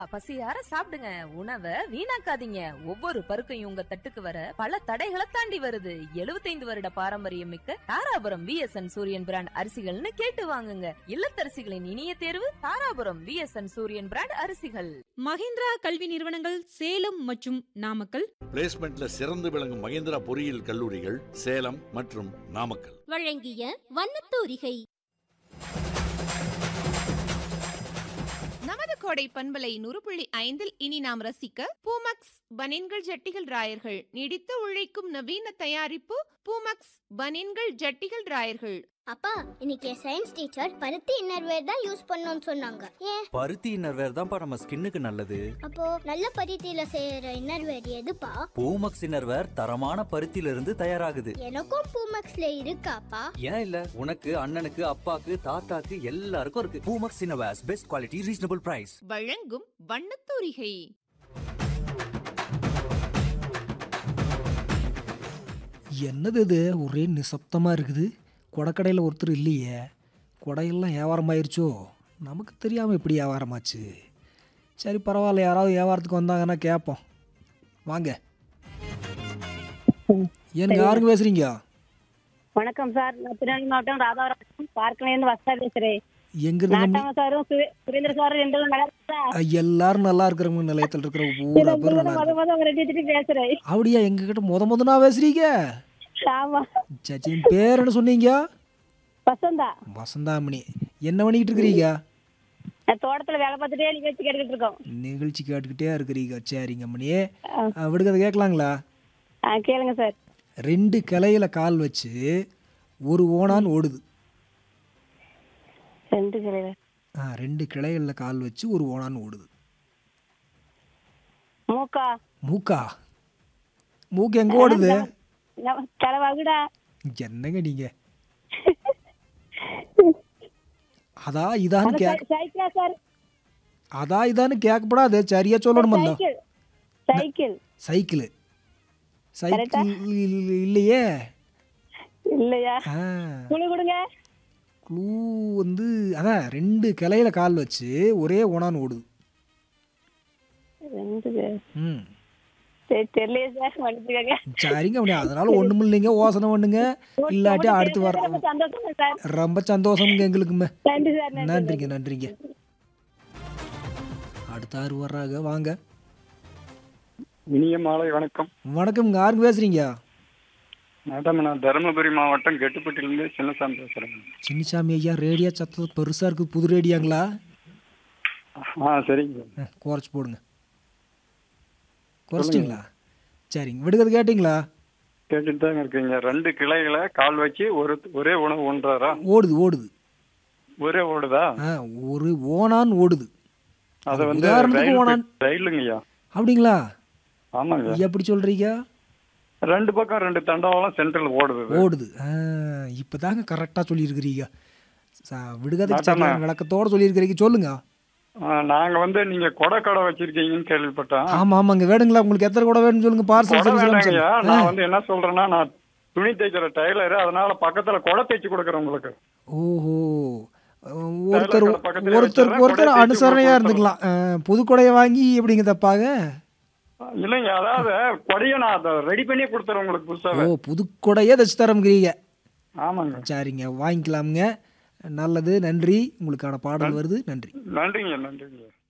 பசியார சாப்பிடுங்க உணவை வீணாக்காதீங்க ஒவ்வொரு பருக்கையும் உங்க தட்டுக்கு வர பல தடைகளை தாண்டி வருது 75 வருட பாரம்பரியம் மிக்க தாராபுரம் விஎஸ்என் சூரியன் பிராண்ட் அரிசிகள்னு கேட்டு வாங்குங்க இல்லத்தரசிகளின் இனிய தேர்வு தாராபுரம் விஎஸ்என் சூரியன் பிராண்ட் அரிசிகள் மஹிந்திரா கல்வி நிறுவனங்கள் சேலம் மற்றும் நாமக்கல் பிளேஸ்மெண்ட்ல சிறந்து விளங்கும் மகேந்திரா பொறியியல் கல்லூரிகள் சேலம் மற்றும் நாமக்கல் வழங்கிய வண்ணத்தூரிகை நமது கோடை பண்பலை நூறு புள்ளி ஐந்தில் இனி நாம் ரசிக்க பூமக்ஸ் பனின்கள் ஜட்டிகள் ராயர்கள் நீடித்து உழைக்கும் நவீன தயாரிப்பு பூமக்ஸ் பனின்கள் ஜட்டிகள் ராயர்கள் அப்பா இன்னைக்கு சயின்ஸ் டீச்சர் பருத்தி இன்னர்வேர் தான் யூஸ் பண்ணணும்னு சொன்னாங்க ஏன் பருத்தி இன்னர்வேர் தான்ப்பா நம்ம ஸ்கின்னுக்கு நல்லது அப்போ நல்ல பருத்தியில செய்யற இன்னர்வேர் எதுப்பா பூமக்ஸ் இன்னர்வேர் தரமான பருத்தியில இருந்து தயாராகுது எனக்கும் பூமக்ஸ்ல இருக்காப்பா ஏன் இல்ல உனக்கு அண்ணனுக்கு அப்பாக்கு தாத்தாக்கு எல்லாருக்கும் இருக்கு Poomex innerwears best quality reasonable price வழங்கும் வண்ணத்தூரிகை என்னது இது ஒரே நிசப்தமாக இருக்குது கொடக்கடையில் ஒருத்தர் இல்லையே கொடையெல்லாம் வியாபாரமாயிருச்சோ நமக்கு தெரியாமல் எப்படி வியாபாரமாச்சு சரி பரவாயில்ல யாராவது வியாபாரத்துக்கு வந்தாங்கன்னா கேட்போம் வாங்க எனக்கு யாருங்க பேசுறீங்க வணக்கம் சார் நான் திருநெல்வேலி மாவட்டம் ராதாவரம் பார்க்கலேருந்து வசதா பேசுறேன் எங்கிருந்து நாட்டாம சாரும் சுரே- சுரேந்திர சாரும் ரெண்டு பேரும் நல்லா இருக்கா? எல்லாரும் நல்லா இருக்கிறவங்க நிலையத்தில் இருக்கிற பூரா பேர் நல்லா முத இருக்கு முத உங்களை ரெண்டு பேசுறேன் அப்படியா எங்ககிட்ட முத முதனா பேசுறீங்க ஆமா சச்சி பேர் என்ன சொன்னீங்க வசந்தா வசந்தாமணி என்ன பண்ணிக்கிட்டு இருக்கிறீங்க நான் தோட்டத்துல வேலை பார்த்துட்டே நிகழ்ச்சி கேட்டுக்கிட்டு இருக்கோம் நிகழ்ச்சி கேட்டுக்கிட்டே இருக்கிறீங்க சரிங்க மணி விடுக்கதை கேட்கலாங்களா ஆ கேளுங்க சார் ரெண்டு கிளையில கால் வச்சு ஒரு ஓணான் ஓடுது ரெண்டு கிளையில ஆ ரெண்டு கிளைகளில் கால் வச்சு ஒரு ஓணான் ஓடுது மூக்கா மூக்கா மூக்கு எங்க ஓடுது கிளவாகுடா என்னங்க நீங்க அதா இதான்னு கேக் சைக்கிளா சார் அதா இதான்னு கேட்கப்படாது சரியா சொல்லணுமல்ல சைக்கிள் சைக்கிள் சைக்கிள் சைக்கிள் இல்லையே இல்லையா ஆ குழு கொடுங்க க்ளூ வந்து அதான் ரெண்டு கிளையில கால் வச்சு ஒரே ஓணான் ஓடுது ரெண்டு பேர் ம் சரி தெரியலையே சார் மன்னிச்சுக்கோங்க சரிங்க அப்படியே அதனால ஒண்ணும் இல்லைங்க யோசனை பண்ணுங்க இல்லாட்டி அடுத்து வர ரொம்ப சந்தோஷம் சார் ரொம்ப சந்தோஷம்ங்க எங்களுக்குமே நன்றி சார் நன்றி நன்றிங்க நன்றிங்க அடுத்த ஆறு வர்றாங்க வாங்க இனிய மாலை வணக்கம் வணக்கம் யாருங்க பேசுறீங்க மேடம் நான் தருமபுரி மாவட்டம் கெட்டுப்பட்டிலிருந்து சின்னசாமி பேசுறேன் சின்னசாமி ஐயா ரேடியோ சத்தம் பெருசா இருக்கு புது ரேடியோங்களா ஆ சரிங்க அஹ், குறைச்சு போடுங்க குறைச்சிட்டிங்களா சரிங்க விடுகிறது கேட்டிங்களா கேட்டுட்டு தாங்க இருக்கீங்க ரெண்டு கிளைகளை கால் வச்சு ஒரு ஒரே உணவு ஒன்றாரா ஓடுது ஓடுது ஒரே ஓடுதா ஆ ஒரு ஓனான் ஓடுது அது வந்து உதாரணத்துக்கு ரயில் ஓணான். பெட்டி- ரயிலுங்கய்யா அப்படிங்களா ஆமாங்க எப்படி சொல்றீங்க ரெண்டு பக்கம் ரெண்டு தண்டவாளம் சென்ட்ரல் ஓடுது இது. ஓடுது ஆ, இப்பதாங்க கரெக்டாக சொல்லியிருக்கிறீங்க ச- விடுகதைக்கு அதாம்மா. சரியான விளக்கத்தோட சொல்லியிருக்கிறீங்க சொல்லுங்க ஆ, நாங்க வந்து நீங்க கொடை கடை வச்சிருக்கீங்கன்னு கேள்விப்பட்டேன் ஆமா ஆமாங்க வேணுங்களா உங்களுக்கு எத்தனை கூட வேணும்னு சொல்லுங்க பார்சல் கொடை வேணாங்கய்யா சர்வீஸ் நான் வந்து என்ன சொல்றேன்னா நான் துணி தைக்கிற டெய்லர் அதனால பக்கத்துல கொடை தைச்சு கொடுக்குறேன் உங்களுக்கு ஓஹோ அஹ், ஒருத்தர் கடை பக்கத்துலயே ஒருத்தருக்கு வச்சிடுறேன், ஒருத்தர் கொடையை அனுசரணையா தூக்கி இருந்துக்கலாம் அஹ், புது கொடையை வாங்கி எப்படிங்க தப்பாக இல்லைங்க அதாவது கொடையை நான் அதை ரெடி பண்ணி கொடுத்துறேன் உங்களுக்கு ஓ புதுசாவே புது கொடையே தச்சு தரம்ங்கிறீங்க ஆமாங்க சரிங்க வாங்கிக்கலாமுங்க நல்லது நன்றி உங்களுக்கான பாடல் வருது நன்றி நன்றிங்க நன்றிங்க